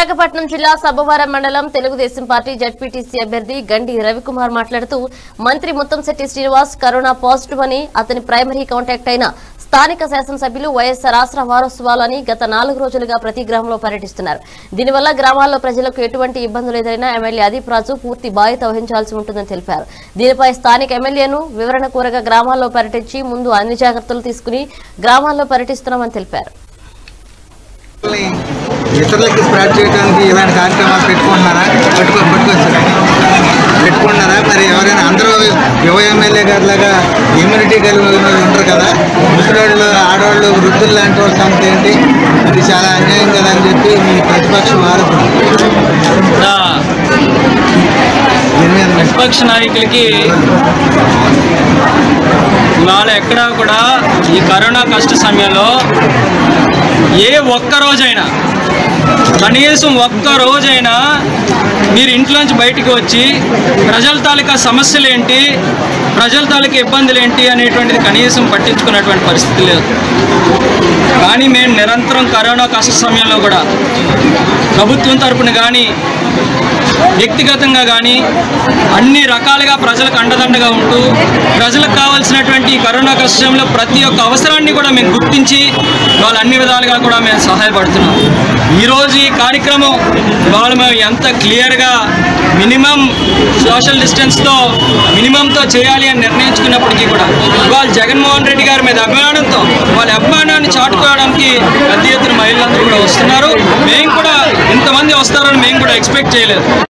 విశాఖపట్నం జిల్లా సబ్బవరం మండలం Telugu Desam party ZPTC అభ్యర్థి గండి రవికుమార్ మాట్లాడుతూ మంత్రి ముత్తంశెట్టి శ్రీనివాస్ కరోనా పాజిటివ్ అని అతని ప్రైమరీ కాంటాక్ట్ అయిన స్థానిక శాసనసభ్యులు వైఎస్ఆర్ ఆసరా వారోత్సవాలని గత నాలుగు రోజులుగా ప్రతి గ్రామంలో పర్యటిస్తున్నారు దీనివల్ల గ్రామాల్లో ప్రజలకు ఎటువంటి ఇబ్బందులు ఎదురైనా ఎమ్మెల్యే అదీప్ రాజు పూర్తి బాధ్యత వహించాల్సి ఉంటుందని తెలిపారు దీనిపై స్థానిక ఎమ్మెల్యేను వివరణ కోరగా గ్రామాల్లో పర్యటించి ముందు అన్ని జాగ్రత్తలు తీసుకుని గ్రామాల్లో పర్యటిస్తున్నామని తెలిపారు ఇతరులకి స్ప్రెడ్ చేయడానికి ఇలాంటి కార్యక్రమాలు పెట్టుకుంటున్నారా పెట్టుకో పెట్టుకోవచ్చు పెట్టుకుంటున్నారా మరి ఎవరైనా అందరూ యువ ఎమ్మెల్యే గారి లాగా ఇమ్యూనిటీ కలిగి ఉన్న వాళ్ళు ఉంటారు కదా ముసలోళ్ళు ఆడవాళ్ళు వృద్ధులు లాంటి వాళ్ళ సంగతి ఏంటి ఇది చాలా అన్యాయం కదా అని చెప్పి మీ ప్రతిపక్షం ఆరోపణ నా దీని మీద మీ- ప్రతిపక్ష నాయకులకి ఇవాళ ఎక్కడా కూడా ఈ కరోనా కష్ట సమయంలో ఏ ఒక్క రోజైనా కనీసం ఒక్క రోజైనా మీరు ఇంట్లోంచి బయటికి వచ్చి ప్రజల తాలూకా సమస్యలు ఏంటి ప్రజల తాలూకా ఇబ్బందులు ఏంటి అనేటువంటిది కనీసం పట్టించుకున్నటువంటి పరిస్థితి లేదు కానీ మేము నిరంతరం కరోనా కష్ట సమయంలో కూడా ప్రభుత్వం తరపున కానీ వ్యక్తిగతంగా కానీ అన్ని రకాలుగా ప్రజలకు అండదండగా ఉంటూ ప్రజలకు కావాల్సినటువంటి ఈ కరోనా కష్టంలో ప్రతి ఒక్క అవసరాన్ని కూడా మేము గుర్తించి వాళ్ళు అన్ని విధాలుగా కూడా మేము సహాయపడుతున్నాం ఈరోజు ఈ కార్యక్రమం ఇవాళ మేము ఎంత క్లియర్గా మినిమం సోషల్ డిస్టెన్స్తో మినిమంతో చేయాలి అని నిర్ణయించుకున్నప్పటికీ కూడా ఇవాళ జగన్మోహన్ రెడ్డి గారి మీద అభిమానంతో వాళ్ళ అభిమానాన్ని చాటుకోవడానికి పెద్ద ఎత్తున మహిళలందరూ కూడా వస్తున్నారు మేము కూడా ఇంతమంది వస్తారని మేము కూడా ఎక్స్పెక్ట్ చేయలేదు